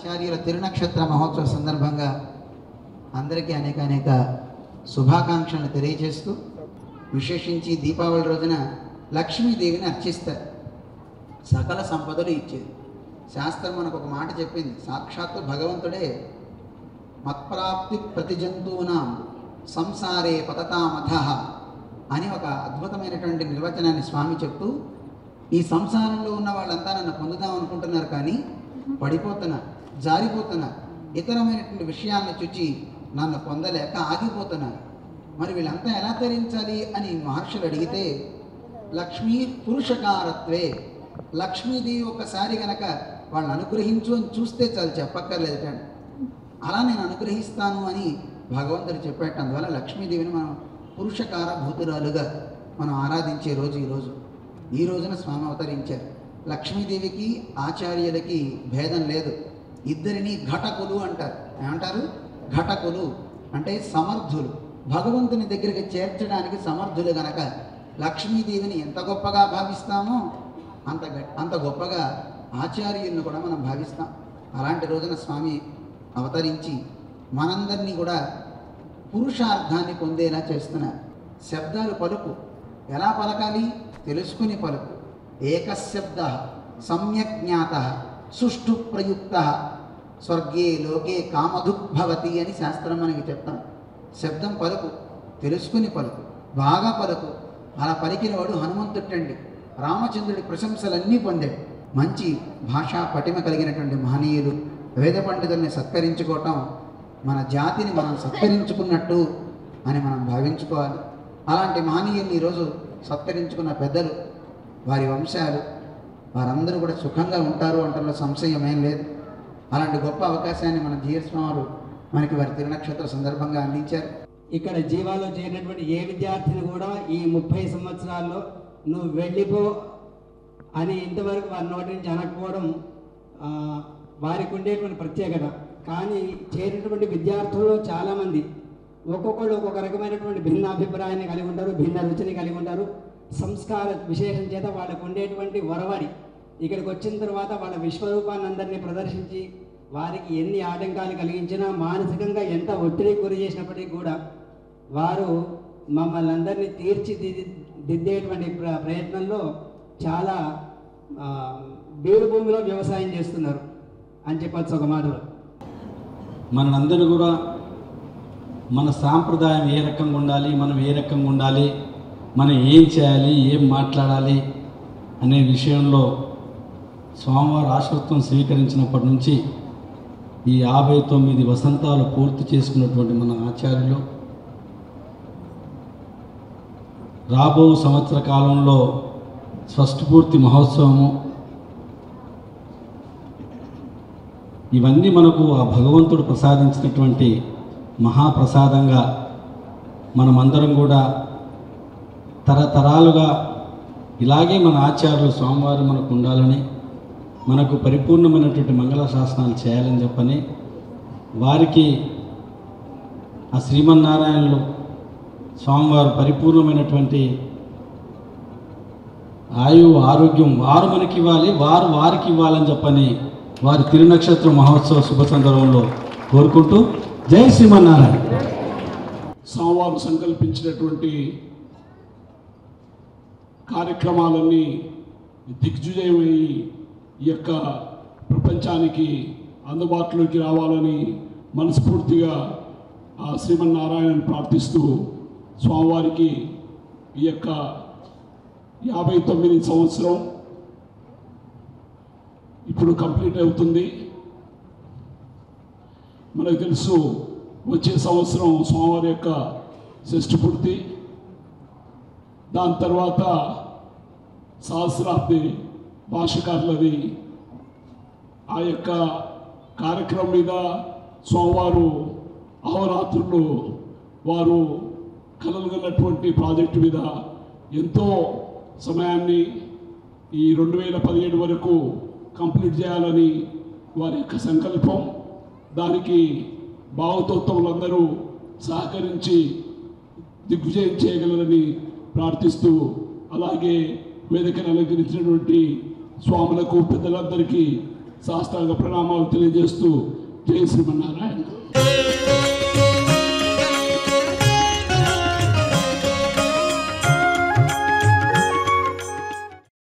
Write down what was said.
ఆచార్యుల తిరునక్షత్ర మహోత్సవ సందర్భంగా అందరికీ అనేక అనేక శుభాకాంక్షలను తెలియజేస్తూ విశేషించి దీపావళి రోజున లక్ష్మీదేవిని అర్చిస్తారు సకల సంపదలు ఇచ్చేది శాస్త్రం మనకు ఒక మాట చెప్పింది సాక్షాత్తు భగవంతుడే మత్ప్రాప్తి ప్రతి జంతువునాం సంసారే పతతామథ అని ఒక అద్భుతమైనటువంటి నిర్వచనాన్ని స్వామి చెప్తూ ఈ సంసారంలో ఉన్న వాళ్ళంతా నన్ను పొందుదాం అనుకుంటున్నారు కానీ పడిపోతున్నారు జారిపోతున్నారు ఇతరమైనటువంటి విషయాలను చూచి నన్ను పొందలేక ఆగిపోతున్నారు మరి వీళ్ళంతా ఎలా తరించాలి అని మహర్షులు అడిగితే లక్ష్మీ పురుషకారత్వే లక్ష్మీదేవి ఒకసారి గనక వాళ్ళని అనుగ్రహించు అని చూస్తే చాలు చెప్పక్కర్లేదటండి అలా నేను అనుగ్రహిస్తాను అని భగవంతుడు చెప్పేట అందువల్ల లక్ష్మీదేవిని మనం పురుషకార భూతురాలుగా మనం ఆరాధించే రోజు ఈరోజు ఈ రోజున స్వామి అవతరించారు లక్ష్మీదేవికి ఆచార్యులకి భేదం లేదు ఇద్దరిని ఘటకులు అంటారు ఏమంటారు ఘటకులు అంటే సమర్థులు భగవంతుని దగ్గరికి చేర్చడానికి సమర్థులు గనక లక్ష్మీదేవిని ఎంత గొప్పగా భావిస్తామో అంత గ- అంత గొప్పగా ఆచార్యులను కూడా మనం భావిస్తాం అలాంటి రోజున స్వామి అవతరించి మనందరినీ కూడా పురుషార్థాన్ని పొందేలా చేస్తున్నారు శబ్దాలు పలుకు ఎలా పలకాలి తెలుసుకుని పలుకు ఏకశబ్ద సమ్యక్ జ్ఞాత సుష్ఠు ప్రయుక్త స్వర్గే లోకే కామధుగ్భవతి అని శాస్త్రం మనకి చెప్తాం శబ్దం పలుకు తెలుసుకుని పలుకు బాగా పలుకు అలా పలికినవాడు హనుమంతుడండి రామచంద్రుడి ప్రశంసలన్నీ పొందాడు మంచి భాషా పటిమ కలిగినటువంటి మహనీయులు వేద పండితుల్ని సత్కరించుకోవటం మన జాతిని మనం సత్కరించుకున్నట్టు అని మనం భావించుకోవాలి అలాంటి మహనీయుల్ని ఈరోజు సత్కరించుకున్న పెద్దలు వారి వంశాలు వారందరూ కూడా సుఖంగా ఉంటారు అంటలో సంశయం ఏం లేదు అలాంటి గొప్ప అవకాశాన్ని మన జిఎస్ స్వాములు మనకి వారి తిరునక్షత్ర సందర్భంగా అందించారు ఇక్కడ జీవాలో చేరినటువంటి ఏ విద్యార్థిని కూడా ఈ ముప్పై సంవత్సరాల్లో నువ్వు వెళ్ళిపో అని ఇంతవరకు వారి నోటి నుంచి అనకపోవడం ఆ, వారికి ఉండేటువంటి ప్రత్యేకత కానీ చేరినటువంటి విద్యార్థుల్లో చాలామంది ఒక్కొక్కళ్ళు ఒక్కొక్క రకమైనటువంటి భిన్న అభిప్రాయాన్ని కలిగి ఉంటారు భిన్న రుచిని కలిగి ఉంటారు సంస్కార విశేషం చేత వాళ్ళకు ఉండేటువంటి వరవడి ఇక్కడికి వచ్చిన తర్వాత వాళ్ళ విశ్వరూపాన్ని అందరినీ ప్రదర్శించి వారికి ఎన్ని ఆటంకాలు కలిగించినా మానసికంగా ఎంత ఒత్తిడికి గురి చేసినప్పటికీ కూడా వారు మమ్మల్ని అందరినీ తీర్చిదిద్దేటువంటి ప్ర ప్రయత్నంలో చాలా ఆ, బీడు భూమిలో వ్యవసాయం చేస్తున్నారు అని చెప్పచ్చు ఒక మాటలో మనందరూ కూడా మన సాంప్రదాయం ఏ రకంగా ఉండాలి మనం ఏ రకంగా ఉండాలి మనం ఏం చేయాలి ఏం మాట్లాడాలి అనే విషయంలో స్వామివారి ఆశ్రత్వం స్వీకరించినప్పటి నుంచి ఈ యాభై తొమ్మిది వసంతాలు పూర్తి చేసుకున్నటువంటి మన ఆచార్యులు రాబో సంవత్సర కాలంలో షష్ఠపూర్తి మహోత్సవము ఇవన్నీ మనకు ఆ భగవంతుడు ప్రసాదించినటువంటి మహాప్రసాదంగా మనమందరం కూడా తరతరాలుగా ఇలాగే మన ఆచార్యులు స్వామివారు మనకు ఉండాలని మనకు పరిపూర్ణమైనటువంటి మంగళ శాసనాలు చేయాలని చెప్పని వారికి ఆ శ్రీమన్నారాయణులు స్వామివారు పరిపూర్ణమైనటువంటి ఆయువు ఆరోగ్యం వారు మనకి ఇవ్వాలి వారు వారికి ఇవ్వాలని చెప్పని వారి తిరునక్షత్ర మహోత్సవ శుభ సందర్భంలో కోరుకుంటూ జై శ్రీమన్నారాయణ స్వామివారు సంకల్పించినటువంటి కార్యక్రమాలన్నీ దిగ్విజయమై ఈ యొక్క ప్రపంచానికి అందుబాటులోకి రావాలని మనస్ఫూర్తిగా ఆ శ్రీమన్నారాయణను ప్రార్థిస్తూ స్వామివారికి ఈ యొక్క యాభై తొమ్మిది సంవత్సరం ఇప్పుడు కంప్లీట్ అవుతుంది మనకు తెలుసు వచ్చే సంవత్సరం స్వామివారి యొక్క షష్ఠి పూర్తి దాని తర్వాత సహస్రాబ్ది భాషకారులది ఆ యొక్క కార్యక్రమం మీద స్వామివారు అహోరాత్రులు వారు కలలుగన్నటువంటి ప్రాజెక్టు మీద ఎంతో సమయాన్ని ఈ రెండు వేల పదిహేడు వరకు కంప్లీట్ చేయాలని వారి యొక్క సంకల్పం దానికి భావతత్వములందరూ సహకరించి దిగ్విజయం చేయగలరని ప్రార్థిస్తూ అలాగే వేదికను అలంకరించినటువంటి స్వాములకు పెద్దలందరికీ శాస్త్రాంగ ప్రణామాలు తెలియజేస్తూ జై శ్రీమన్నారాయణ